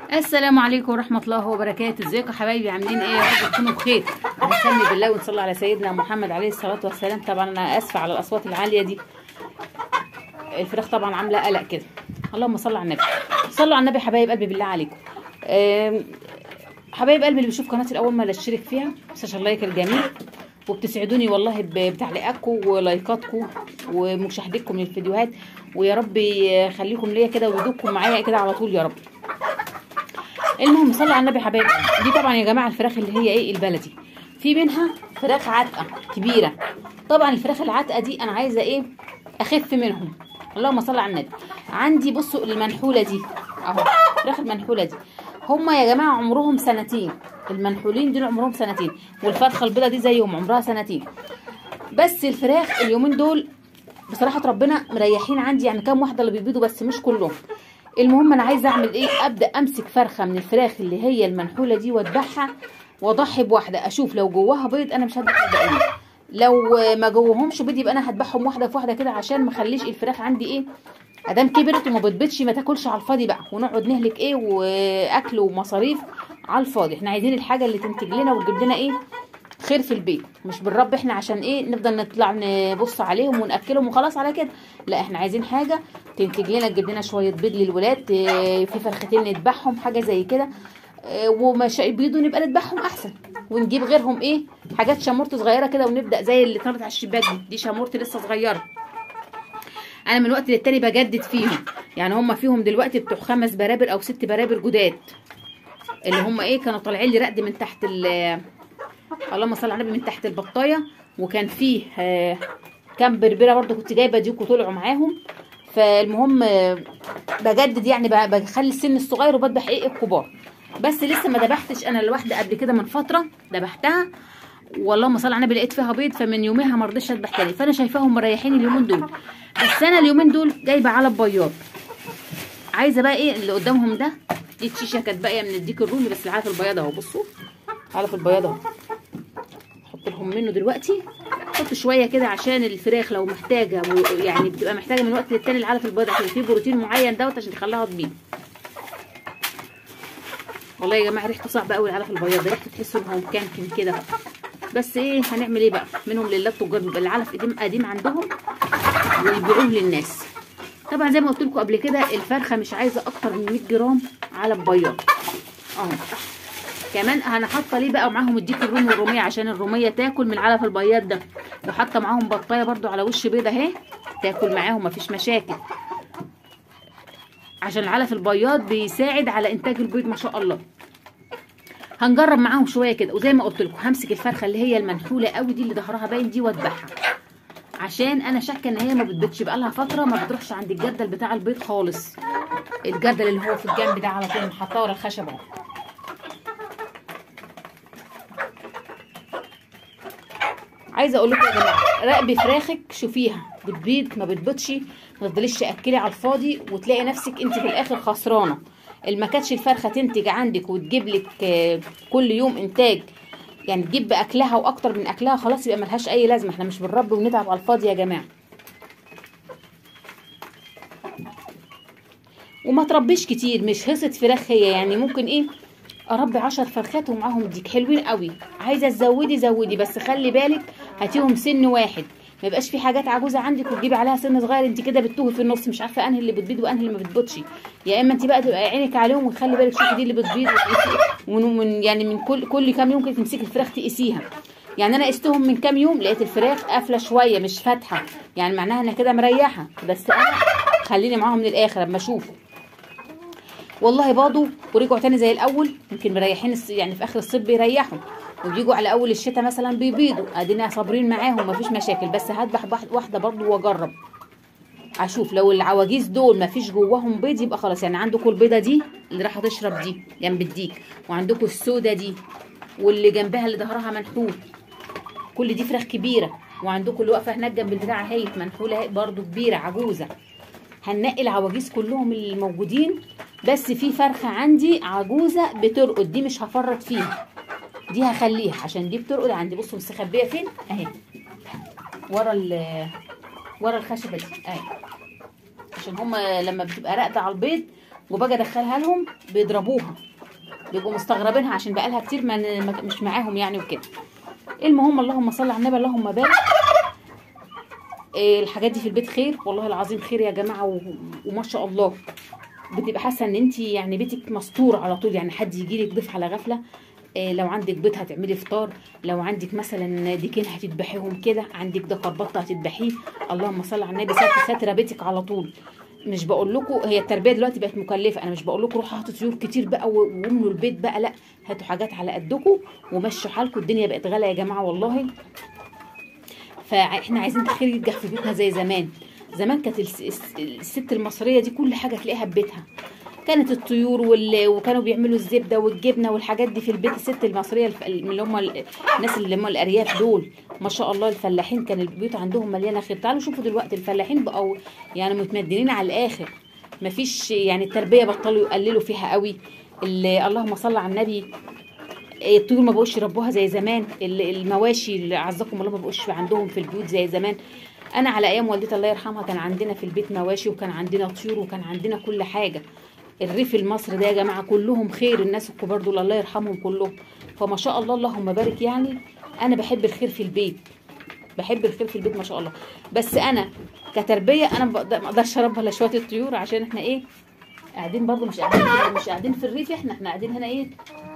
السلام عليكم ورحمة الله وبركاته ازيكم يا حبايبي عاملين ايه يا رب تكونوا بخير هنسمي بالله ونصلي على سيدنا محمد عليه الصلاة والسلام طبعا انا اسفة على الاصوات العالية دي الفراخ طبعا عاملة قلق كده اللهم صل على النبي صلوا على النبي حبايب قلبي بالله عليكم آم، حبايب قلبي اللي بيشوف قناتي الاول ما اشترك فيها مساج اللايك الجميل وبتسعدوني والله ب- بتعليقاتكم ولايكاتكم ومشاهدتكم للفيديوهات ويا رب يخليكم ليا كده ويدوكم معايا كده على طول يا رب المهم صلوا على النبي حبايبي دي طبعا يا جماعه الفراخ اللي هي ايه البلدي في منها فراخ عتقه كبيره طبعا الفراخ العتقه دي انا عايزه ايه اخف منهم اللهم صل على النبي عندي بصوا المنحوله دي اهو الفراخ المنحوله دي هما يا جماعه عمرهم سنتين المنحولين دول عمرهم سنتين والفرخه البيضه دي زيهم عمرها سنتين بس الفراخ اليومين دول بصراحه ربنا مريحين عندي يعني كام واحده اللي بيبيضوا بس مش كلهم المهم انا عايزه اعمل ايه ابدا امسك فرخه من الفراخ اللي هي المنحوله دي واذبحها واضحي بواحده اشوف لو جواها بيض انا مش هذبح الباقيين لو ما جواهمش بيض يبقى انا هذبحهم واحده في واحده كده عشان ما اخليش الفراخ عندي ايه ادام كبرت وما بتبيضش ما تاكلش على الفاضي بقى ونقعد نهلك ايه واكل ومصاريف على الفاضي احنا عايزين الحاجه اللي تنتج لنا وتجيب لنا ايه خير في البيت مش بالرب احنا عشان ايه نفضل نطلع نبص عليهم وناكلهم وخلاص على كده لا احنا عايزين حاجه تنتج لنا تجيب لنا شويه بيض للولاد اه، في فرختين نذبحهم حاجه زي كده اه، وما شا- يبيضوا نبقى نذبحهم احسن ونجيب غيرهم ايه حاجات شامورت صغيره كده ونبدا زي اللي اتربت على الشباك دي دي شامورت لسه صغيره انا من وقت للتاني بجدد فيهم يعني هم فيهم دلوقتي بتوع خمس برابر او ست برابر جداد اللي هم ايه كانوا طالعين لي رقد من تحت ال اللهم صل على النبي من تحت البطايه وكان فيه آه، كام بربره برضو كنت جايبه ديك وطلعوا معاهم فالمهم آه، بجدد يعني ب- بخلي السن الصغير وبذبح ايه الكبار بس لسه ما ذبحتش انا الواحده قبل كده من فتره ذبحتها واللهم صل على النبي لقيت فيها بيض فمن يوميها ما رضيتش اذبح تاني فانا شايفاهم مريحين اليومين دول بس انا اليومين دول جايبه علب بياض عايزه بقى ايه اللي قدامهم ده دي الشيشه كانت باقيه من الديك الرومي بس العلف البياض اهو بصوا علف البياض اهو احط لهم منه دلوقتي احط شويه كده عشان الفراخ لو محتاجه و- يعني بتبقى محتاجه من وقت للتاني العلف البيض عشان فيه بروتين معين دوت عشان يخليها تبيض والله يا جماعه ريحته صعبه قوي العلف البياض ده ريحته تحسوا ان هو مكنكن كده بس ايه هنعمل ايه بقى منهم لله التجار بيبقى العلف قديم قديم عندهم ويبيعوه للناس طبعا زي ما قلت لكم قبل كده الفرخه مش عايزه اكتر من 100 جرام علب بياض اهو كمان انا حاطه ليه بقى معاهم الديك الرومي والروميه عشان الروميه تاكل من العلف البياض ده وحاطه معاهم بطايه برضو على وش بيضه اهي تاكل معاهم مفيش مشاكل عشان العلف البياض بيساعد على انتاج البيض ما شاء الله هنجرب معاهم شويه كده وزي ما قلت لكم همسك الفرخه اللي هي المنحوله قوي دي اللي ظهرها باين دي واذبحها عشان انا شاكه ان هي ما بتبيضش بقى لها فتره ما بتروحش عند الجردل بتاع البيض خالص الجردل اللي هو في الجنب ده على طول حاطاه ورا الخشب اهو عايزه اقول لكم يا جماعه راقبي فراخك شوفيها بتبيض ما بتبيضش ما تفضليش تاكلي على الفاضي وتلاقي نفسك انت في الاخر خسرانه ما كانتش الفرخه تنتج عندك وتجيب لك آه، كل يوم انتاج يعني تجيب باكلها واكتر من اكلها خلاص يبقى ملهاش اي لازمه احنا مش بنربي ونتعب على الفاضي يا جماعه وما تربيش كتير مش هصة فراخ هي يعني ممكن ايه اربي عشر فرخات ومعاهم ديك حلوين قوي عايزه تزودي زودي بس خلي بالك هاتيهم سن واحد ما يبقاش في حاجات عجوزه عندك وتجيبي عليها سن صغير انت كده بتتوهي في النص مش عارفه انهي اللي بتبيض وانهي اللي ما بتبيضش يا اما انت بقى تبقى عينك عليهم وتخلي بالك شوفي دي اللي بتبيض وتقيسي- ومن من يعني من كل كل كام يوم كده تمسكي الفراخ تقيسيها يعني انا قستهم من كام يوم لقيت الفراخ قافله شويه مش فاتحه يعني معناها انها كده مريحه بس انا خليني معاهم من الاخر اما اشوف والله باضوا ورجعوا تاني زي الاول يمكن مريحين الص- يعني في اخر الصيف بيريحوا وبيجوا على اول الشتاء مثلا بيبيضوا ادينا صابرين معاهم مفيش مشاكل بس هذبح واحد- واحده برضو واجرب اشوف لو العواجيز دول مفيش جواهم بيض يبقى خلاص يعني عندكم البيضه دي اللي راح تشرب دي جنب الديك وعندكم السودا دي واللي جنبها اللي ظهرها منحول كل دي فراخ كبيره وعندكم اللي واقفه هناك جنب البتاع اهي منحوله اهي برضو كبيره عجوزه هننقي العواجيز كلهم اللي موجودين بس في فرخه عندي عجوزه بترقد دي مش هفرط فيها دي هخليها عشان دي بترقد عندي بصوا مستخبيه فين اهي ورا ال ورا الخشبه دي اهي عشان هما لما بتبقى راقده على البيض وباجي ادخلها لهم بيضربوها بيبقوا مستغربينها عشان بقالها كتير ما ما- مش معاهم يعني وكده المهم اللهم صل على النبي اللهم بارك إيه الحاجات دي في البيت خير والله العظيم خير يا جماعه و... وما شاء الله بتبقى حاسه ان انت يعني بيتك مستور على طول يعني حد يجي لك ضيف على غفله إيه لو عندك بيض هتعملي فطار لو عندك مثلا ديكين هتذبحيهم كده عندك دكر بطه هتذبحيه اللهم صل على النبي ساتر ساتره بيتك على طول مش بقول لكم هي التربيه دلوقتي بقت مكلفه انا مش بقول لكم روحوا هاتوا طيور كتير بقى و- واملوا البيت بقى لا هاتوا حاجات على قدكم ومشوا حالكم الدنيا بقت غاليه يا جماعه والله فاحنا عايزين الخير ينجح في بيوتنا زي زمان زمان كانت الس- الس- الست المصريه دي كل حاجه تلاقيها في بيتها كانت الطيور وال... وكانوا بيعملوا الزبده والجبنه والحاجات دي في البيت الست المصريه الف... اللي هم ال- الناس اللي هم الارياف دول ما شاء الله الفلاحين كان البيوت عندهم مليانه خير تعالوا شوفوا دلوقتي الفلاحين بقوا يعني متمدنين على الاخر مفيش يعني التربيه بطلوا يقللوا فيها قوي ال- اللهم صل على النبي الطيور ما بقوش يربوها زي زمان ال- المواشي اللي عزكم الله ما بقوش عندهم في البيوت زي زمان انا على ايام والدتي الله يرحمها كان عندنا في البيت مواشي وكان عندنا طيور وكان عندنا كل حاجه الريف المصري ده يا جماعه كلهم خير الناس الكبار دول الله يرحمهم كلهم فما شاء الله اللهم بارك يعني انا بحب الخير في البيت بحب الخير في البيت ما شاء الله بس انا كتربيه انا ما بقدر- ما اقدرش اربي الا شويه الطيور عشان احنا ايه قاعدين برضو مش قاعدين مش قاعدين في الريف احنا احنا قاعدين هنا ايه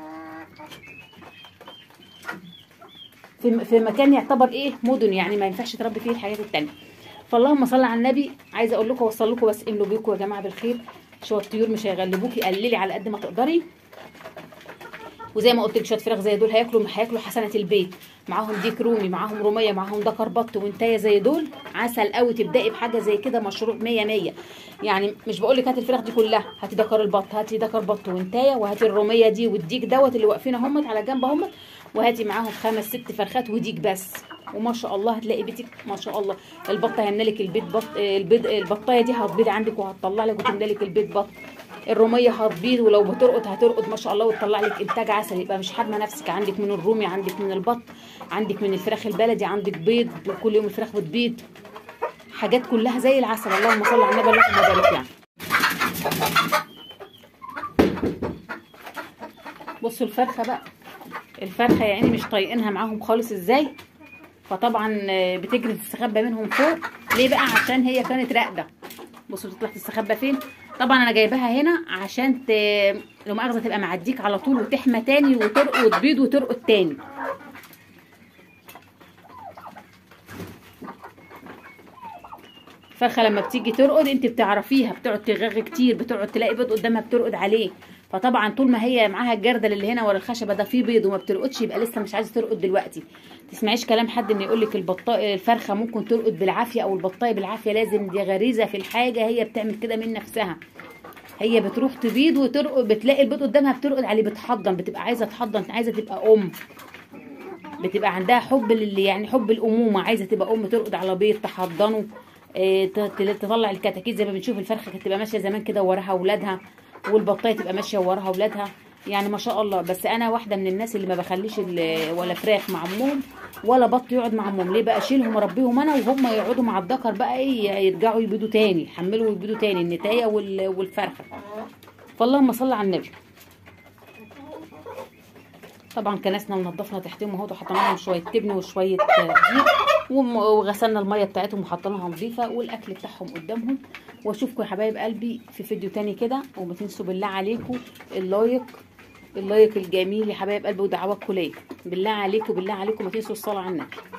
في في مكان يعتبر ايه مدن يعني ما ينفعش تربي فيه الحاجات التانية فاللهم صل على النبي عايزه اقول لكم اوصل لكم بس املوا بيكم يا جماعه بالخير شويه طيور مش هيغلبوكي قللي على قد ما تقدري وزي ما قلت لك شويه فراخ زي دول هياكلوا هياكلوا حسنه البيت معاهم ديك رومي معاهم روميه معاهم دكر بط وانتايه زي دول عسل قوي تبداي بحاجه زي كده مشروع 100 100 يعني مش بقول لك هاتي الفراخ دي كلها هاتي دكر البط هاتي دكر بط وانتايه وهاتي الروميه دي والديك دوت اللي واقفين اهمت على جنب اهمت وهاتي معاهم خمس ست فرخات وديك بس وما شاء الله هتلاقي بيتك ما شاء الله البطه هيملى لك البيت بط البيض البطايه دي هتبيض عندك وهتطلع لك وتملى لك البيت بط الروميه هتبيض ولو بترقد هترقد ما شاء الله وتطلع لك انتاج عسل يبقى مش حارمه نفسك عندك من الرومي عندك من البط عندك من الفراخ البلدي عندك بيض كل يوم الفراخ بتبيض حاجات كلها زي العسل اللهم صل على النبي اللهم بارك يعني بصوا الفرخه بقى الفرخه يا عيني مش طايقينها معاهم خالص ازاي فطبعا آه، بتجري تستخبى منهم فوق ليه بقى عشان هي كانت راقده بصوا تطلع تستخبى فين طبعا انا جايباها هنا عشان ت... لو مؤاخذه تبقى معديك على طول وتحمى تاني وترقد وتبيض وترقد تاني فرخه لما بتيجي ترقد انت بتعرفيها بتقعد تغغ كتير بتقعد تلاقي بيض قدامها بترقد عليه فطبعا طول ما هي معاها الجردل اللي هنا ورا الخشبه ده فيه بيض وما بترقدش يبقى لسه مش عايزه ترقد دلوقتي تسمعيش كلام حد ان يقول لك البطايه الفرخه ممكن ترقد بالعافيه او البطايه بالعافيه لازم دي غريزه في الحاجه هي بتعمل كده من نفسها هي بتروح تبيض وترقد بتلاقي البيض قدامها بترقد عليه بتحضن بتبقى عايزه تحضن عايزه تبقى ام بتبقى عندها حب للي يعني حب الامومه عايزه تبقى ام ترقد على بيض تحضنه آه، ت- ت- تطلع الكتاكيت زي ما بنشوف الفرخه كانت تبقى ماشيه زمان كده وراها اولادها والبطايه تبقى ماشيه وراها اولادها يعني ما شاء الله بس انا واحده من الناس اللي ما بخليش ال- ولا فراخ مع امهم ولا بط يقعد مع امهم ليه بقى اشيلهم اربيهم انا وهم يقعدوا مع الذكر بقى ايه يرجعوا يبيضوا تاني يحملوا ويبيضوا تاني النتايه وال- والفرخه فاللهم صل على النبي طبعا كنسنا ونضفنا تحتهم اهو وحطينا لهم شويه تبن وشويه آه، دقيق وم- وغسلنا الميه بتاعتهم وحطيناها نظيفه والاكل بتاعهم قدامهم واشوفكم يا حبايب قلبي في فيديو تاني كده وما تنسوا بالله عليكم اللايك اللايك الجميل يا حبايب قلبي ودعواتكم ليا بالله عليكم بالله عليكم ما تنسوا الصلاه على النبي